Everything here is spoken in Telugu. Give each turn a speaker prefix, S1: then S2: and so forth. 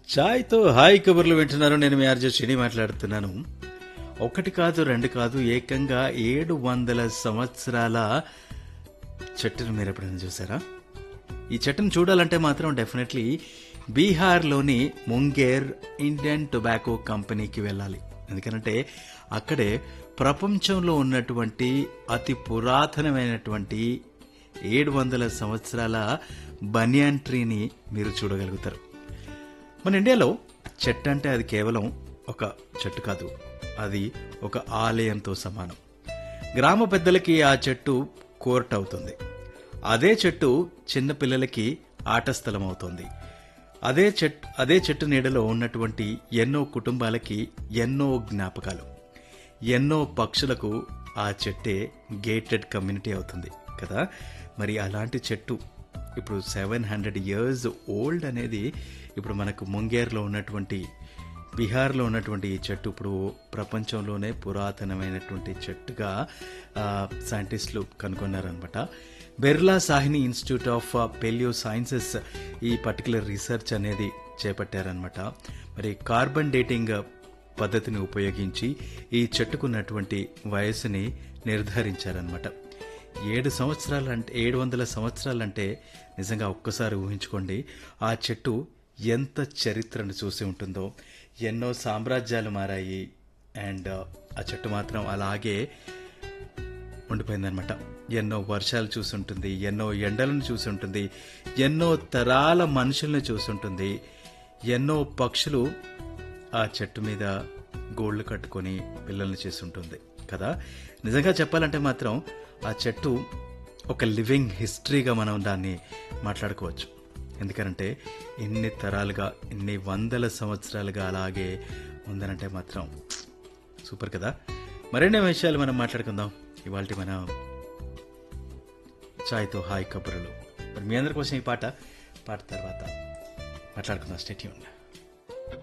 S1: ఛాయ్తో హాయ్ కబుర్లు వింటున్నారు నేను మీ ఆర్జే శ్రీని మాట్లాడుతున్నాను ఒకటి కాదు రెండు కాదు ఏకంగా ఏడు వందల సంవత్సరాల చెట్టును మీరు ఎప్పుడైనా చూసారా ఈ చెట్టును చూడాలంటే మాత్రం డెఫినెట్లీ బీహార్లోని ముంగేర్ ఇండియన్ టొబాకో కంపెనీకి వెళ్ళాలి ఎందుకంటే అక్కడే ప్రపంచంలో ఉన్నటువంటి అతి పురాతనమైనటువంటి ఏడు వందల సంవత్సరాల బనియాన్ ట్రీని మీరు చూడగలుగుతారు మన ఇండియాలో చెట్టు అంటే అది కేవలం ఒక చెట్టు కాదు అది ఒక ఆలయంతో సమానం గ్రామ పెద్దలకి ఆ చెట్టు కోర్ట్ అవుతుంది అదే చెట్టు చిన్న పిల్లలకి ఆట స్థలం అవుతుంది అదే చెట్టు అదే చెట్టు నీడలో ఉన్నటువంటి ఎన్నో కుటుంబాలకి ఎన్నో జ్ఞాపకాలు ఎన్నో పక్షులకు ఆ చెట్టే గేటెడ్ కమ్యూనిటీ అవుతుంది కదా మరి అలాంటి చెట్టు ఇప్పుడు సెవెన్ హండ్రెడ్ ఇయర్స్ ఓల్డ్ అనేది ఇప్పుడు మనకు ముంగేర్లో ఉన్నటువంటి బీహార్లో ఉన్నటువంటి ఈ చెట్టు ఇప్పుడు ప్రపంచంలోనే పురాతనమైనటువంటి చెట్టుగా ఆ, సైంటిస్టులు కనుగొన్నారనమాట Birbal Sahni institute of palaeo sciences ఈ పర్టికులర్ రీసెర్చ్ అనేది చేపట్టారనమాట మరి కార్బన్ డేటింగ్ పద్ధతిని ఉపయోగించి ఈ చెట్టుకున్నటువంటి వయసుని నిర్ధారించారనమాట ఏడు సంవత్సరాలు అంటే ఏడు వందల సంవత్సరాలంటే నిజంగా ఒక్కసారి ఊహించుకోండి ఆ చెట్టు ఎంత చరిత్రను చూసి ఉంటుందో ఎన్నో సామ్రాజ్యాలు మారాయి అండ్ ఆ చెట్టు మాత్రం అలాగే ఉండిపోయిందనమాట ఎన్నో వర్షాలు చూసుంటుంది ఎన్నో ఎండలను చూసుంటుంది ఎన్నో తరాల మనుషుల్ని చూసుంటుంది ఎన్నో పక్షులు ఆ చెట్టు మీద గోళ్లు కట్టుకొని పిల్లల్ని చేస్తుంటుంది కదా నిజంగా చెప్పాలంటే మాత్రం ఆ చెట్టు ఒక లివింగ్ హిస్టరీగా మనం దాన్ని మాట్లాడుకోవచ్చు ఎందుకంటే ఇన్ని తరాలుగా ఇన్ని వందల సంవత్సరాలుగా అలాగే ఉందనంటే మాత్రం సూపర్ కదా మరిన్ని విషయాలు మనం మాట్లాడుకుందాం ఇవాళ మన ఛాయ్తో హాయ్ కబుర్లు మరి మీ అందరి కోసం ఈ పాట పాట తర్వాత మాట్లాడుకుందాం స్టేట్యూన్